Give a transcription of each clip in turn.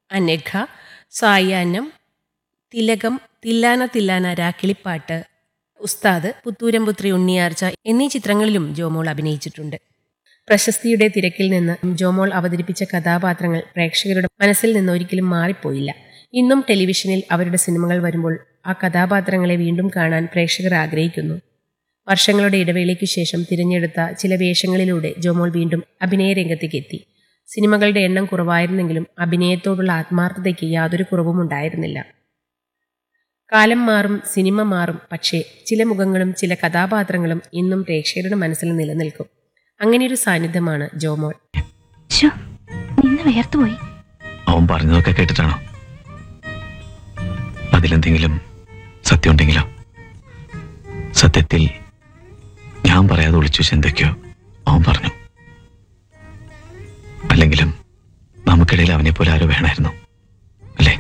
അനഘ സായാഹ്നം തിലകം തില്ലാന തില്ലാന രാക്കിളിപ്പാട്ട് ഉസ്താദ് പുത്തൂരംപുത്രി ഉണ്ണിയാർച്ച എന്നീ ചിത്രങ്ങളിലും ജോമോൾ അഭിനയിച്ചിട്ടുണ്ട് പ്രശസ്തിയുടെ തിരക്കിൽ നിന്ന് ജോമോൾ അവതരിപ്പിച്ച കഥാപാത്രങ്ങൾ പ്രേക്ഷകരുടെ മനസ്സിൽ നിന്ന് ഒരിക്കലും മാറിപ്പോയില്ല ഇന്നും ടെലിവിഷനിൽ അവരുടെ സിനിമകൾ വരുമ്പോൾ ആ കഥാപാത്രങ്ങളെ വീണ്ടും കാണാൻ പ്രേക്ഷകർ ആഗ്രഹിക്കുന്നു വർഷങ്ങളുടെ ഇടവേളയ്ക്ക് ശേഷം തിരഞ്ഞെടുത്ത ചില വേഷങ്ങളിലൂടെ ജോമോൾ വീണ്ടും അഭിനയ രംഗത്തേക്ക് എത്തി സിനിമകളുടെ എണ്ണം കുറവായിരുന്നെങ്കിലും അഭിനയത്തോടുള്ള ആത്മാർത്ഥതയ്ക്ക് യാതൊരു കുറവും ഉണ്ടായിരുന്നില്ല കാലം മാറും സിനിമ മാറും പക്ഷേ ചില മുഖങ്ങളും ചില കഥാപാത്രങ്ങളും ഇന്നും പ്രേക്ഷകരുടെ മനസ്സിൽ നിലനിൽക്കും അങ്ങനെയൊരു സാന്നിധ്യമാണ് ജോമോൾ ശോ നിന്ന് വേർത്തുപോയി അവൻ പറഞ്ഞതൊക്കെ കേട്ടിട്ടാണോ അതിലെന്തെങ്കിലും സത്യം ഉണ്ടെങ്കിലോ സത്യത്തിൽ ഞാൻ പറയാതെ ഒളിച്ചു വെച്ച എന്തൊക്കെയോ അവൻ പറഞ്ഞു അല്ലെങ്കിലും നമുക്കിടയിൽ അവനെ പോലെ ആരോ വേണമായിരുന്നു അല്ലേ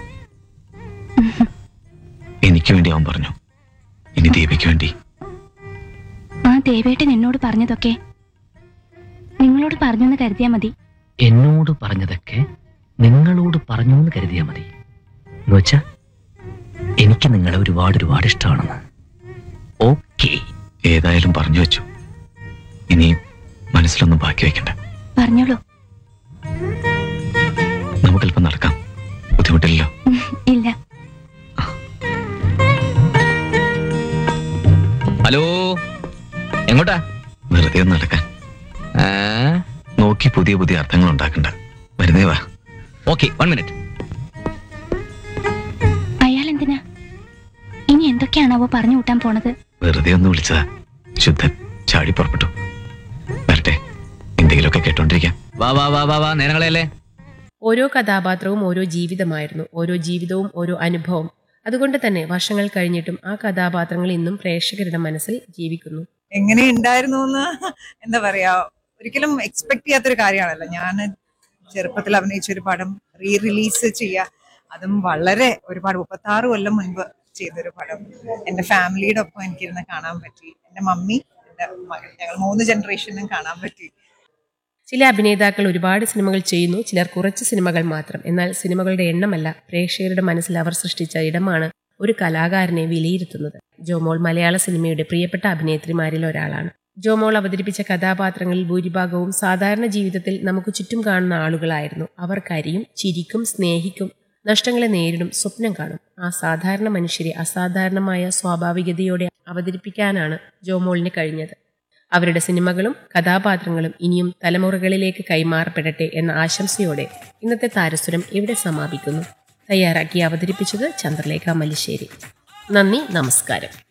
എനിക്ക് വേണ്ടി അവൻ പറഞ്ഞു ഇനി ദീപയ്ക്ക് വേണ്ടി ആ ദേവേട്ടൻ എന്നോട് പറഞ്ഞതൊക്കെ നിങ്ങളോട് പറഞ്ഞെന്ന് കരുതിയാ മതി എന്നോട് പറഞ്ഞതൊക്കെ നിങ്ങളോട് പറഞ്ഞു എന്ന് കരുതിയാൽ മതി എന്നുവെച്ചാ എനിക്ക് നിങ്ങളെ ഒരുപാട് ഒരുപാട് ഇഷ്ടമാണെന്ന് ഓക്കേ ഏതായാലും പറഞ്ഞു വെച്ചു ഇനി മനസ്സിലൊന്നും ബാക്കി വെക്കണ്ട പറഞ്ഞോളൂ നമുക്കല്പം നടക്കാം ബുദ്ധിമുട്ടില്ലല്ലോ ഉം, ഇല്ല ഹലോ എങ്ങോട്ടാ വെറുതെ ഒന്ന് നടക്കാൻ ആ, നോക്കി പുതിയ പുതിയ അർത്ഥങ്ങൾ ഉണ്ടാക്കണ്ട വരുന്നേ വാ ഓക്കെ വൺ മിനിറ്റ് അയാൾ എന്തിനാ ഇനി എന്തൊക്കെയാണാവോ പറഞ്ഞു കൂട്ടാൻ പോണത് വെറുതെ ഒന്ന് വിളിച്ചതാ ശുദ്ധൻ ചാടി പുറപ്പെട്ടു വരട്ടെ എന്തെങ്കിലുമൊക്കെ കേട്ടോണ്ടിരിക്കാം വാ വാ വാ വാ വാ നേരങ്ങളെയല്ലേ ഓരോ കഥാപാത്രവും ഓരോ ജീവിതമായിരുന്നു ഓരോ ജീവിതവും ഓരോ അനുഭവം അതുകൊണ്ട് തന്നെ വർഷങ്ങൾ കഴിഞ്ഞിട്ടും ആ കഥാപാത്രങ്ങൾ ഇന്നും പ്രേക്ഷകരുടെ മനസ്സിൽ ജീവിക്കുന്നു എങ്ങനെ ഉണ്ടായിരുന്നു എന്ന് എന്താ പറയാ ഒരിക്കലും എക്സ്പെക്ട് ചെയ്യാത്തൊരു കാര്യമാണല്ലോ ഞാൻ ചെറുപ്പത്തിൽ അഭിനയിച്ച ഒരു പടം റീ റിലീസ് ചെയ്യുക അതും വളരെ ഒരുപാട് മുപ്പത്തി ആറ് കൊല്ലം മുൻപ് ചെയ്തൊരു പടം എൻ്റെ ഫാമിലിയുടെ ഒപ്പം എനിക്കിരുന്ന് കാണാൻ പറ്റി എൻ്റെ മമ്മി എൻ്റെ മകൻ ഞങ്ങൾ മൂന്ന് ജനറേഷനും കാണാൻ പറ്റി ചില അഭിനേതാക്കൾ ഒരുപാട് സിനിമകൾ ചെയ്യുന്നു ചിലർ കുറച്ച് സിനിമകൾ മാത്രം എന്നാൽ സിനിമകളുടെ എണ്ണമല്ല പ്രേക്ഷകരുടെ മനസ്സിൽ അവർ സൃഷ്ടിച്ച ഇടമാണ് ഒരു കലാകാരനെ വിലയിരുത്തുന്നത് ജോമോൾ മലയാള സിനിമയുടെ പ്രിയപ്പെട്ട അഭിനേത്രിമാരിൽ ഒരാളാണ് ജോമോൾ അവതരിപ്പിച്ച കഥാപാത്രങ്ങളിൽ ഭൂരിഭാഗവും സാധാരണ ജീവിതത്തിൽ നമുക്ക് ചുറ്റും കാണുന്ന ആളുകളായിരുന്നു അവർ കരിയും ചിരിക്കും സ്നേഹിക്കും നഷ്ടങ്ങളെ നേരിടും സ്വപ്നം കാണും ആ സാധാരണ മനുഷ്യരെ അസാധാരണമായ സ്വാഭാവികതയോടെ അവതരിപ്പിക്കാനാണ് ജോമോളിന് കഴിഞ്ഞത് അവരുടെ സിനിമകളും കഥാപാത്രങ്ങളും ഇനിയും തലമുറകളിലേക്ക് കൈമാറപ്പെടട്ടെ എന്ന ആശംസയോടെ ഇന്നത്തെ താരസുരം ഇവിടെ സമാപിക്കുന്നു തയ്യാറാക്കി അവതരിപ്പിച്ചത് ചന്ദ്രലേഖ മല്ലിശ്ശേരി നന്ദി നമസ്കാരം